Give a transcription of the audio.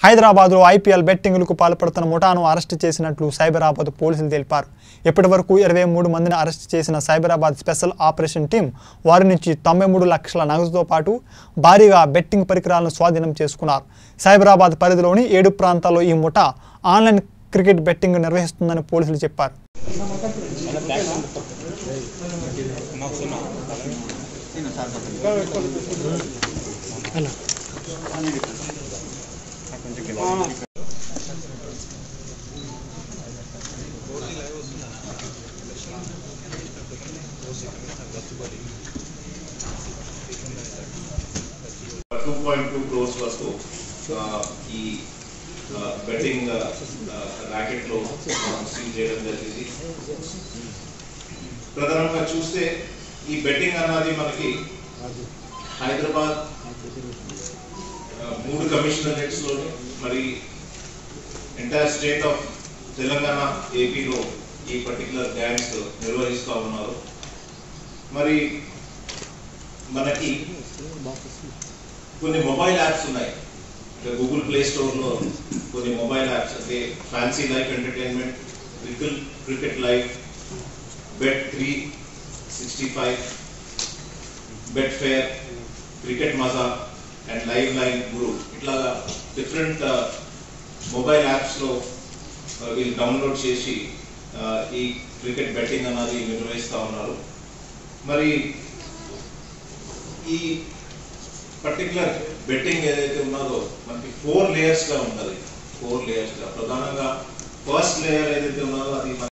హైదరాబాద్లో ఐపీఎల్ బెట్టింగ్లకు పాల్పడుతున్న ముఠాను అరెస్టు చేసినట్లు సైబరాబాద్ పోలీసులు తెలిపారు ఇప్పటి వరకు ఇరవై మూడు మందిని అరెస్టు చేసిన సైబరాబాద్ స్పెషల్ ఆపరేషన్ టీం వారి నుంచి తొంభై మూడు లక్షల నగదుతో పాటు భారీగా బెట్టింగ్ పరికరాలను స్వాధీనం చేసుకున్నారు సైబరాబాద్ పరిధిలోని ఏడు ప్రాంతాల్లో ఈ ముఠా ఆన్లైన్ క్రికెట్ బెట్టింగ్ నిర్వహిస్తుందని పోలీసులు చెప్పారు టూ పాయింట్ టూ క్రోర్స్ వరకు ఆ, ఈ బెట్టింగ్ ర్యాకెట్ లో సీల్ చేయడం జరిగింది ప్రధానంగా చూస్తే ఈ బెట్టింగ్ అన్నది మనకి హైదరాబాద్ ఆ, మూడు కమిషనరేట్స్ లోని మరి ఎంటైర్ స్టేట్ ఆఫ్ తెలంగాణ ఏపీలో ఈ పర్టికులర్ గ్యాంగ్స్ నిర్వహిస్తూ ఉన్నారు మరి మనకి కొన్ని మొబైల్ యాప్స్ ఉన్నాయి గూగుల్ ప్లే స్టోర్ లో కొన్ని మొబైల్ యాప్స్ అంటే fancy life entertainment cricket cricket life bet three sixty five bet fair cricket మజా అండ్ లైవ్ లైన్ గురు ఇట్లాగా డిఫరెంట్ మొబైల్ యాప్స్ లో ఆ, వీళ్ళు డౌన్లోడ్ చేసి ఆ, ఈ క్రికెట్ బెట్టింగ్ అన్నది నిర్వహిస్తూ ఉన్నారు మరి ఈ పర్టికులర్ బెట్టింగ్ ఏదైతే ఉన్నదో మనకి ఫోర్ లేయర్స్ గా ఉన్నది ఫోర్ లేయర్స్ గా ప్రధానంగా ఫస్ట్ లేయర్ ఏదైతే ఉన్నదో అది